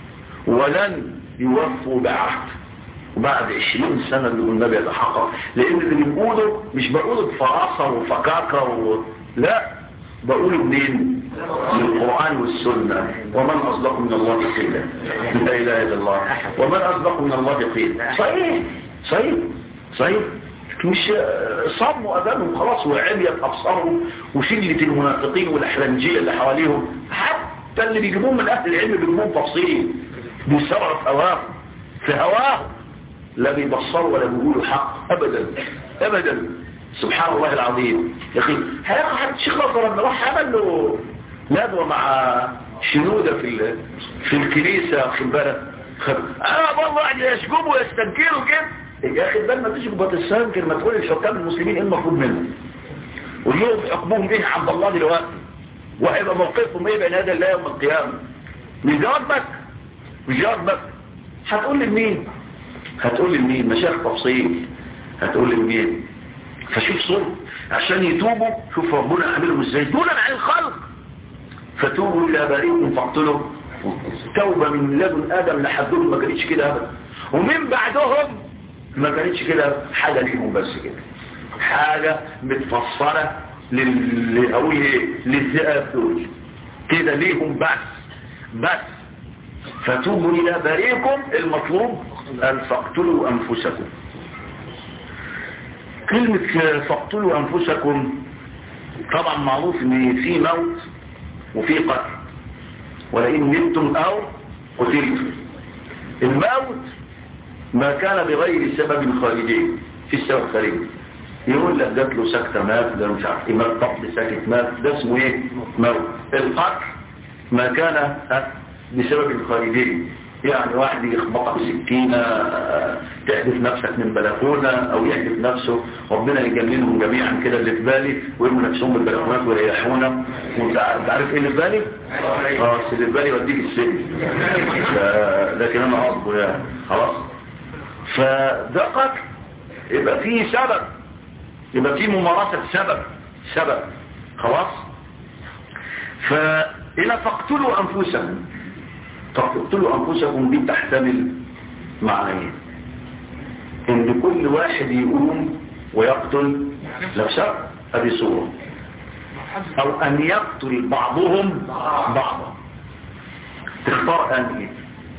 ولن يوفوا بعهد وبعد عشرين سنة اللي النبي يتحقق لان اللي بنقوله مش بقوله بفراسة وفكاكة و... لا بقوله منين من القرآن والسنة ومن أصدق من الله قيلا لا إله إلا الله ومن أصدق من الله قيلا صحيح صحيح صحيح مش صموا أذانهم خلاص وعميت أبصارهم وشلة المنافقين والأحلنجية اللي حواليهم حتى اللي بيجيبوهم من أهل العلم بيجيبوهم تفصيل بيسرعوا في هواهم في هواهم لا بيبصروا ولا بيقولوا حق أبدا أبدا سبحان الله العظيم يا أخي هيقعد الشيخ نصر لما راح عمل له ندوة مع شنودة في في الكنيسة خد بالك اه والله قاعد يشجبوا ويستنكروا كده يا اخي بل ما تشجب وتستنكر ما تقول الحكام المسلمين ايه المفروض منهم واليوم حكمهم ايه عبد الله دلوقتي وهيبقى موقفهم ايه بين هذا الله يوم القيامة مش جوابك مش جوابك هتقول لمين هتقول لمين مشايخ تفصيل هتقول لمين فشوف صوت عشان يتوبوا شوف ربنا عاملهم ازاي دولا عن الخلق فتوبوا الى بارئكم فاقتلوا توبة من لدن ادم لحدهم ما كانتش كده ابدا ومن بعدهم ما كانتش كده حاجة ليهم بس كده حاجة متفصلة لل... اقول ايه للذئاب دول كده ليهم بس بس فتوبوا الى بارئكم المطلوب ان تقتلوا انفسكم كلمة فاقتلوا أنفسكم طبعا معروف ان في موت وفي قتل ولئن متم أو قتلتم الموت ما كان بغير سبب خارجي في السبب خارجي يقول لك جات له سكتة مات ده مش عارف ايه مات طفل ساكت مات ده اسمه ايه موت القتل ما كان بسبب خارجي يعني واحد يخبطك بسكينة تحدث نفسك من بلكونة او يحدث نفسه ربنا يجننهم جميعا كده اللي في بالي ويرموا نفسهم بالبلكونات ويريحونا وانت عارف ايه اللي في بالي؟ اه اللي في بالي يوديك السجن لكن انا قصده يعني خلاص فده قتل يبقى فيه سبب يبقى فيه ممارسة سبب سبب خلاص فإذا فاقتلوا أنفسهم تقتلوا أنفسكم دي تحتمل معنيين إن كل واحد يقوم ويقتل نفسه هذه صورة أو أن يقتل بعضهم بعضا تختار أنهي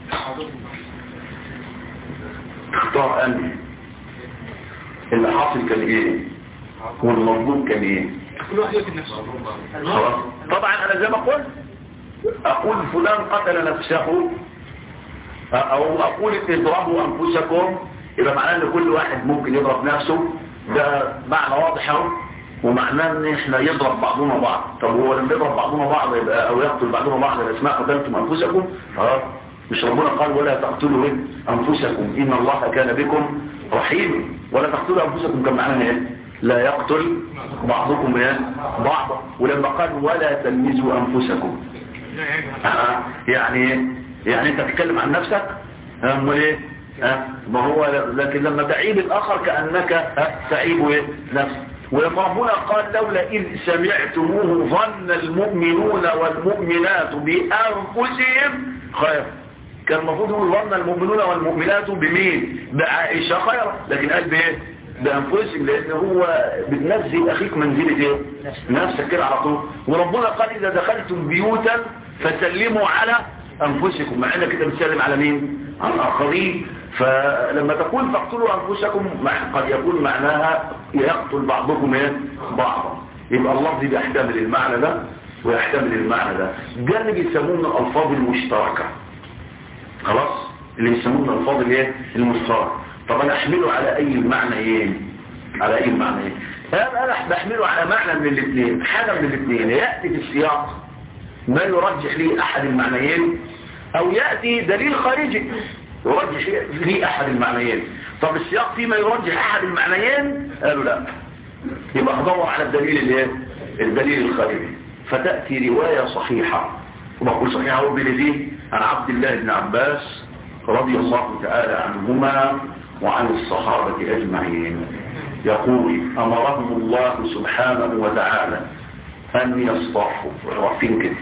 تختار أنهي اللي حاصل كان إيه والمظلوم كان إيه كل واحد يقتل نفسه خلاص طبعا أنا زي ما قلت أقول فلان قتل نفسه أو أقول اضربوا أنفسكم يبقى معناه أن كل واحد ممكن يضرب نفسه ده معنى واضح اهو ومعناه ان احنا يضرب بعضنا بعض طب هو لما يضرب بعضنا بعض يبقى او يقتل بعضنا بعض الاسماء قتلتم انفسكم اه مش ربنا قال ولا تقتلوا انفسكم ان الله كان بكم رحيم ولا تقتلوا انفسكم كان معناه ايه لا يقتل بعضكم ايه بعضا ولما قال ولا تلمزوا انفسكم آه يعني يعني انت تتكلم عن نفسك امال ايه آه ما هو لكن لما تعيب الاخر كانك آه تعيب ايه نفسك ولما ربنا قال لولا إذ سمعتموه ظن المؤمنون والمؤمنات بأنفسهم خير كان المفروض يقول ظن المؤمنون والمؤمنات بمين بعائشة خير لكن قال بإيه بانفسهم لان هو بتنزل اخيك منزله ايه نفسك كده على طول وربنا قال اذا دخلتم بيوتا فسلموا على انفسكم مع انك كده بتسلم على مين على الاخرين فلما تقول فاقتلوا انفسكم قد يكون معناها يقتل بعضكم ايه بعضا يبقى اللفظ بيحتمل المعنى ده ويحتمل المعنى ده ده اللي بيسموه الالفاظ المشتركه خلاص اللي بيسموه الالفاظ الايه المشتركه طب انا احمله على اي معنيين على اي معنيين انا انا بحمله على معنى من الاثنين حاجه من الاثنين ياتي في السياق ما يرجح لي احد المعنيين او ياتي دليل خارجي يرجح لي احد المعنيين طب السياق فيه ما يرجح احد المعنيين قالوا لا يبقى هدور على الدليل الايه الدليل الخارجي فتاتي روايه صحيحه وبقول صحيحه هو بلديه عن عبد الله بن عباس رضي الله تعالى عنهما وعن الصحابة أجمعين يقول أمرهم الله سبحانه وتعالى أن يصطفوا واقفين كده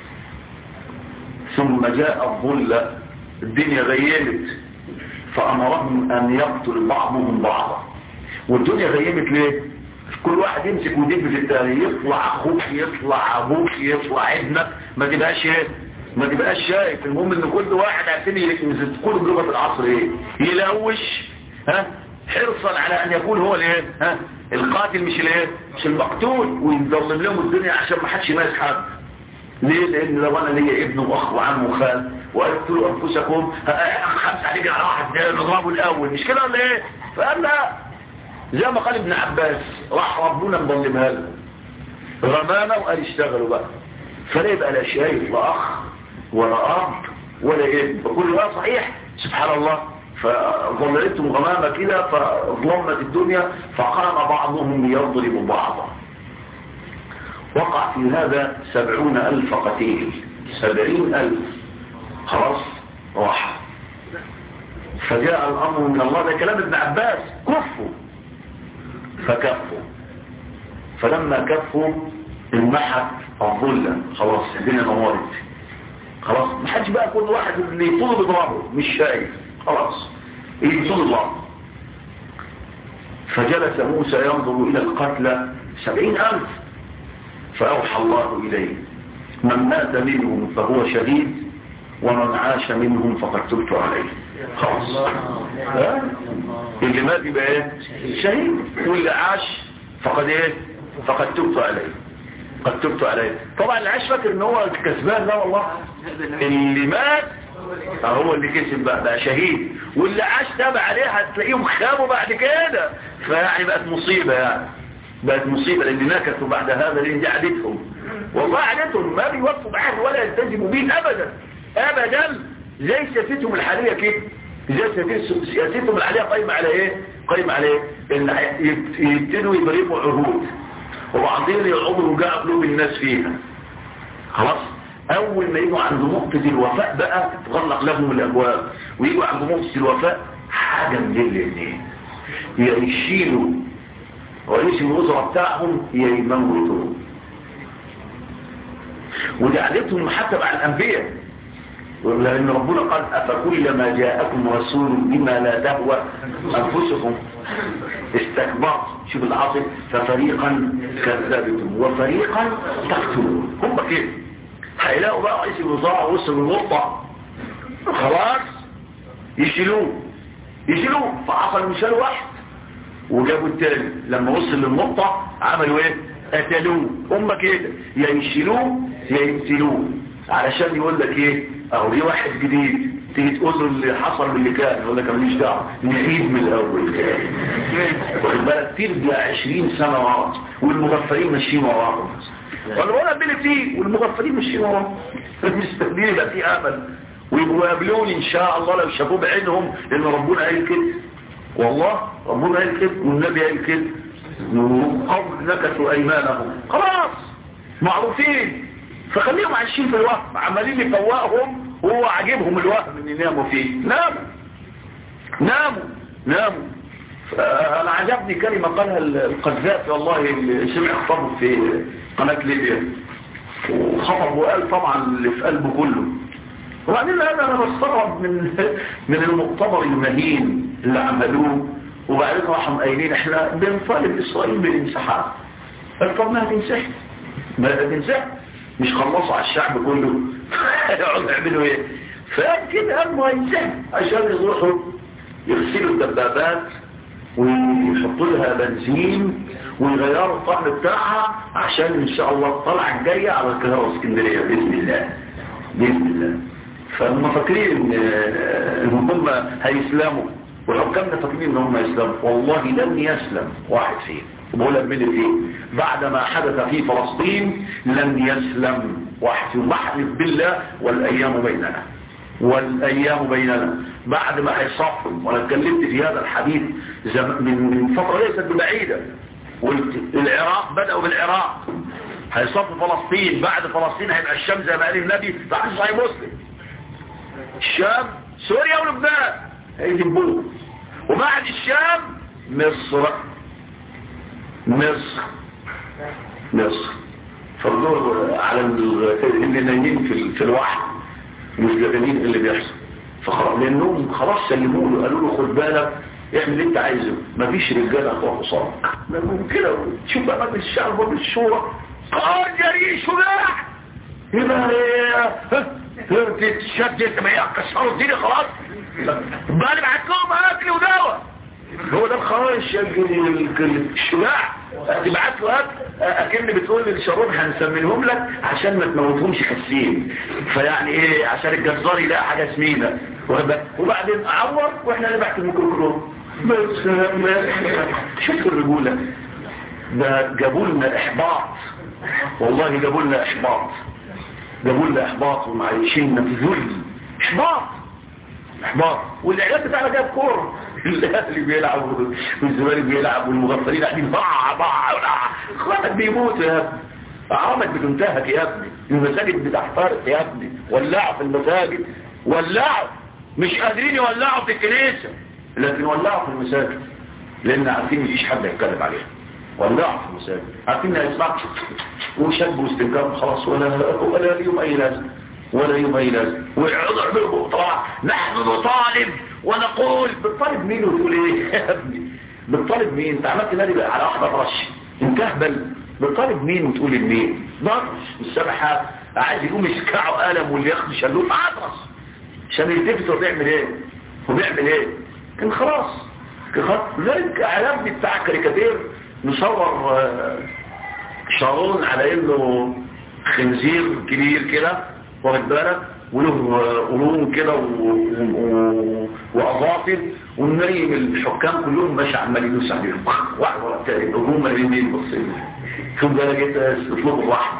ثم جاء الظل الدنيا غيمت فأمرهم أن يقتل بعضهم بعضا والدنيا غيمت ليه؟ كل واحد يمسك ويدب في التاني يطلع أخوك يطلع أبوك يطلع ابنك ما تبقاش ايه ما تبقاش شايف المهم ان كل واحد عارفين تقول بلغه العصر ايه يلوش ها حرصا على ان يكون هو الايه ها القاتل مش الايه مش المقتول ويظلم لهم الدنيا عشان ما حدش يمارس حد ليه لان لو انا ليا ابن واخ وعم وخال وقتلوا انفسكم خمسه عليك على واحد نضربه الاول مش كده ولا ايه فقال لا زي ما قال ابن عباس راح ربنا مظلمها له غمامه وقال اشتغلوا بقى فلا يبقى لا شايف لا اخ ولا اب ولا ابن فكل ده صحيح سبحان الله فظللتهم غمامة كده فظلمت الدنيا فقام بعضهم يضرب بعضا وقع في هذا سبعون ألف قتيل سبعين ألف خلاص راح فجاء الأمر من الله ده كلام ابن عباس كفوا فكفوا فلما كفوا انمحت الظلة خلاص الدنيا نورت خلاص ما حدش بقى كل واحد اللي يطول بضربه مش شايف خلاص يطول الله فجلس موسى ينظر إلى القتلى سبعين ألف فأوحى الله إليه من مات منهم فهو شهيد ومن عاش منهم فقد تبت عليه خلاص ها؟ اللي مات يبقى ايه شهيد واللي عاش فقد ايه فقد تبت عليه قد تبت عليه طبعا اللي عاش فاكر ان هو كسبان لا والله اللي مات هو اللي كسب بقى, بقى شهيد واللي عاش تابع عليه هتلاقيهم خابوا بعد كده فيعني بقت مصيبة يعني بقت مصيبة لان نكثوا بعد هذا لان دي عادتهم والله عادتهم ما بيوقفوا بعهد ولا يلتزموا بيه ابدا ابدا زي سياستهم الحالية كده زي سياستهم الحالية قايمة على ايه قايمة على ايه ان يبتدوا يبرموا عهود وبعدين يقعدوا وجاء قلوب الناس فيها خلاص اول ما يجوا عند نقطة الوفاء بقى تغلق لهم الابواب ويجوا عند نقطة الوفاء حاجة من الاثنين يا يشيلوا رئيس الوزراء بتاعهم يا يموتوا ودي عادتهم حتى مع الانبياء لان ربنا قال افكلما جاءكم رسول بما لا تهوى انفسكم استكبرت شوف العاصف ففريقا كذبتم وفريقا تقتلون هم كده هيلاقوا بقى رئيس الوزراء وصل النقطة خلاص يشيلوه يشيلوه فحصل مثال واحد وجابوا التاني لما وصل للنقطة عملوا ايه قتلوه هم كده يا يشيلوه يا يقتلوه علشان يقول لك ايه اهو دي واحد جديد تيجي تقول له اللي حصل باللي كان يقول لك ماليش دعوه نعيد من الاول واخد بالك ترجع 20 سنه ورا والمغفلين ماشيين وراهم وانا بقول ابني فيه والمغفلين ماشيين وراهم مستنيين يبقى في امل ويبقوا يقابلوني ان شاء الله لو شافوه بعينهم لان ربنا قال كده والله ربنا قال كده والنبي قال كده قبل نكثوا ايمانهم خلاص معروفين فخليهم عايشين في الوهم عمالين يفوقهم وهو عاجبهم الوهم ان يناموا فيه ناموا ناموا ناموا انا عجبني كلمة قالها القذافي والله اللي سمع خطبه في قناة ليبيا وخطب وقال طبعا اللي في قلبه كله وبعدين هذا انا بستغرب من من المؤتمر المهين اللي عملوه وبعدين راحوا قايلين احنا بنطالب اسرائيل بالانسحاب طب ما هتنسحب ما هتنسحب مش خلصوا على الشعب كله يقعدوا يعملوا ايه فيمكن هم هينسحب عشان يروحوا يغسلوا الدبابات ويحطوا لها بنزين ويغيروا الطعم بتاعها عشان ان شاء الله الطلعه الجايه على القاهره واسكندريه باذن الله باذن الله فهم فاكرين ان هم هيسلموا وحكامنا فاكرين ان هم يسلموا والله لن يسلم واحد فيهم بقول لك من ايه بعد ما حدث في فلسطين لن يسلم واحد فيهم بحلف بالله والايام بيننا والايام بيننا بعد ما هيصفهم وانا اتكلمت في هذا الحديث من فتره ليست بعيده قلت العراق بداوا بالعراق هيصفوا فلسطين بعد فلسطين هيبقى الشام زي ما قال النبي بعد صحيح مسلم الشام سوريا ولبنان هيجيبوه وبعد الشام مصر مصر مصر فالدور على اللي نايمين في, في الوحي مش جبانين اللي بيحصل فخلاص لانهم خلاص سلموا له قالوا له خد بالك اعمل اللي انت عايزه مفيش رجاله هتقف قصادك كده شوف بقى مجلس الشعب ومجلس الشورى قال جري شجاع يبقى ايه تتشدد ما هي كسروا الدنيا خلاص بقى نبعت لهم اكل ودواء هو ده الخرايش الشجاع تبعت له اكل اكن بتقول للشرور هنسميهم لك عشان ما تموتهمش خسين فيعني ايه عشان الجزار يلاقي حاجه سمينه وبعدين عور واحنا نبعت الميكروكروم بس شوف الرجوله ده جابوا لنا احباط والله جابوا لنا احباط جابوا لنا احباط ومعيشيننا في ذل احباط احباط والاعلام بتاعنا جاب كوره الاهلي بيلعب والزمالك بيلعب والمغفلين قاعدين باع باع اخواتك بيموتوا يا ابني عرامك بتنتهك يا ابني المساجد بتحترق يا ابني ولعوا في المساجد ولعوا مش قادرين يولعوا في الكنيسة لكن ولعوا في المساجد لان عارفين مفيش حد هيتكلم عليها ولعوا في المساجد عارفين ان هيسمعوا وشاب واستنكار خلاص ولا ولا ليهم اي لازمه ولا يوم اي لازم ويقعدوا يعملوا طبعا نحن نطالب ونقول بتطالب مين وتقول ايه يا ابني بتطالب مين انت عملت نادي على واحده رش انت اهبل بتطالب مين وتقول لمين ضرش السبحه عايز يقوم يسكعوا قلم واللي ياخد شلوت اطرس عشان يلتفت وبيعمل ايه وبيعمل ايه كان خلاص كان خلاص ذلك علاقتي بتاع كاريكاتير مصور شارون على انه خنزير كبير كده واخد بالك وله قرون كده واظافر ونريم الحكام كلهم ماشي عمال يدوس عليهم واحد ورا الثاني الهجوم مالين مين بصين شوف ده جيت اسلوب الرحمه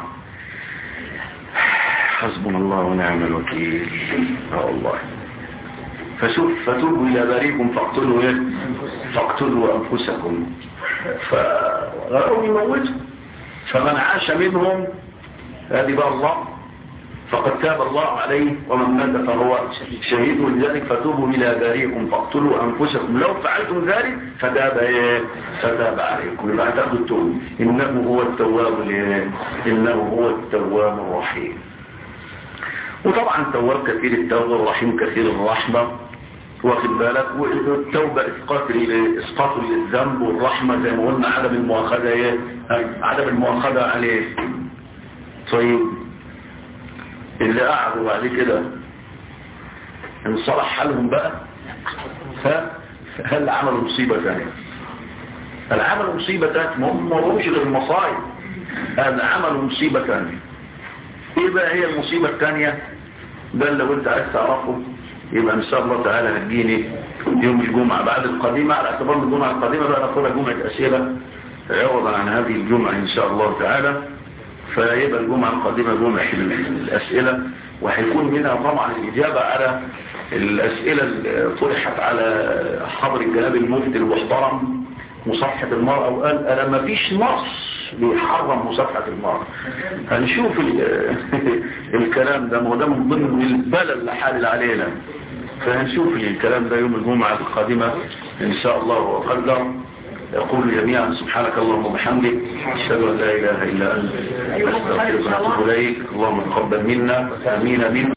حسبنا الله ونعم الوكيل اه والله فشوف فتوبوا الى باريكم فاقتلوا ايه فاقتلوا انفسكم فغيروا يموتوا فمن عاش منهم هذه بقى الله فقد تاب الله عليه ومن مات فهو شهيد ولذلك فتوبوا إلى بارئكم فاقتلوا أنفسكم لو فعلتم ذلك فتاب إيه فتاب عليكم يبقى تاخذوا التوب إنه هو التواب إنه هو التواب الرحيم وطبعا التواب كثير التوبة الرحيم كثير الرحمة واخد بالك والتوبة اسقاط اسقاط للذنب والرحمة زي ما قلنا عدم المؤاخذة ايه عدم المؤاخذة عليه طيب اللي قعدوا بعد كده انصلح حالهم بقى فهل عملوا مصيبة ثانية هل عملوا مصيبة ثانية ما هم مروش غير المصايب هل عملوا مصيبة ثانية ايه بقى هي المصيبة الثانية ده اللي لو انت عايز تعرفه يبقى ان شاء الله تعالى هتجيني يوم الجمعة بعد القديمة على اعتبار الجمعة القديمة بقى نقولها جمعة اسئلة عوضا عن هذه الجمعة ان شاء الله تعالى فيبقى الجمعة القادمة جمعة الأسئلة وهيكون منها طبعا الإجابة على الأسئلة اللي طرحت على حضر الجناب المفتي المحترم مصافحة المرأة وقال أنا ما فيش نص بيحرم مصافحة المرأة هنشوف الكلام ده ما هو ده من ضمن البلد اللي حالل علينا فهنشوف الكلام ده يوم الجمعة القادمة إن شاء الله وقدر يقول جميعا سبحانك اللهم وبحمدك اشهد ان لا اله الا انت استغفرك واتوب اليك اللهم تقبل منا امين امين